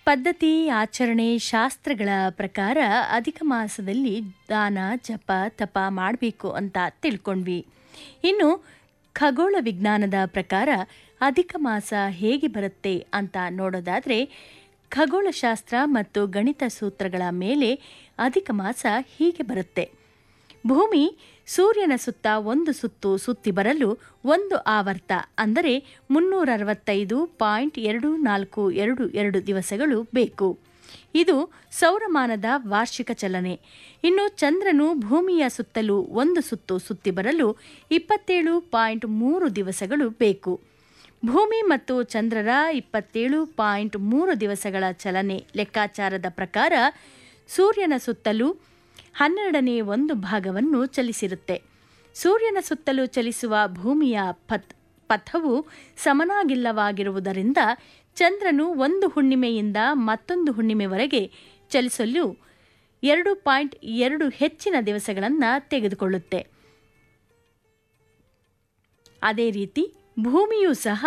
ಪದ್ಧತಿ ಆಚರಣೆ ಶಾಸ್ತ್ರಗಳ ಪ್ರಕಾರ ಅಧಿಕ ಮಾಸದಲ್ಲಿ ದಾನ ಜಪ ತಪ ಮಾಡಬೇಕು ಅಂತ ತಿಳ್ಕೊಂಡ್ವಿ ಇನ್ನು ಖಗೋಳ ವಿಜ್ಞಾನದ ಪ್ರಕಾರ ಅಧಿಕ ಮಾಸ ಹೇಗೆ ಬರುತ್ತೆ ಅಂತ ನೋಡೋದಾದರೆ ಖಗೋಳಶಾಸ್ತ್ರ ಮತ್ತು ಗಣಿತ ಸೂತ್ರಗಳ ಮೇಲೆ ಅಧಿಕ ಮಾಸ ಹೀಗೆ ಬರುತ್ತೆ ಭೂಮಿ ಸೂರ್ಯನ ಸುತ್ತ ಒಂದು ಸುತ್ತು ಸುತ್ತಿ ಬರಲು ಒಂದು ಆವರ್ತ ಅಂದರೆ ಮುನ್ನೂರ ಅರವತ್ತೈದು ಪಾಯಿಂಟ್ ಎರಡು ನಾಲ್ಕು ಎರಡು ಎರಡು ದಿವಸಗಳು ಬೇಕು ಇದು ಸೌರಮಾನದ ವಾರ್ಷಿಕ ಚಲನೆ ಇನ್ನು ಚಂದ್ರನು ಭೂಮಿಯ ಸುತ್ತಲೂ ಒಂದು ಸುತ್ತು ಸುತ್ತಿ ಬರಲು ಇಪ್ಪತ್ತೇಳು ಪಾಯಿಂಟ್ ಮೂರು ದಿವಸಗಳು ಬೇಕು ಭೂಮಿ ಮತ್ತು ಚಂದ್ರರ ಇಪ್ಪತ್ತೇಳು ಪಾಯಿಂಟ್ ಮೂರು ದಿವಸಗಳ ಚಲನೆ ಲೆಕ್ಕಾಚಾರದ ಪ್ರಕಾರ ಸೂರ್ಯನ ಸುತ್ತಲೂ ಹನ್ನೆರಡನೇ ಒಂದು ಭಾಗವನ್ನು ಚಲಿಸಿರುತ್ತೆ ಸೂರ್ಯನ ಸುತ್ತಲೂ ಚಲಿಸುವ ಭೂಮಿಯ ಪಥ್ ಪಥವು ಸಮನಾಗಿಲ್ಲವಾಗಿರುವುದರಿಂದ ಚಂದ್ರನು ಒಂದು ಹುಣ್ಣಿಮೆಯಿಂದ ಮತ್ತೊಂದು ಹುಣ್ಣಿಮೆವರೆಗೆ ಚಲಿಸಲು ಎರಡು ಪಾಯಿಂಟ್ ಎರಡು ಹೆಚ್ಚಿನ ದಿವಸಗಳನ್ನು ತೆಗೆದುಕೊಳ್ಳುತ್ತೆ ಅದೇ ರೀತಿ ಭೂಮಿಯೂ ಸಹ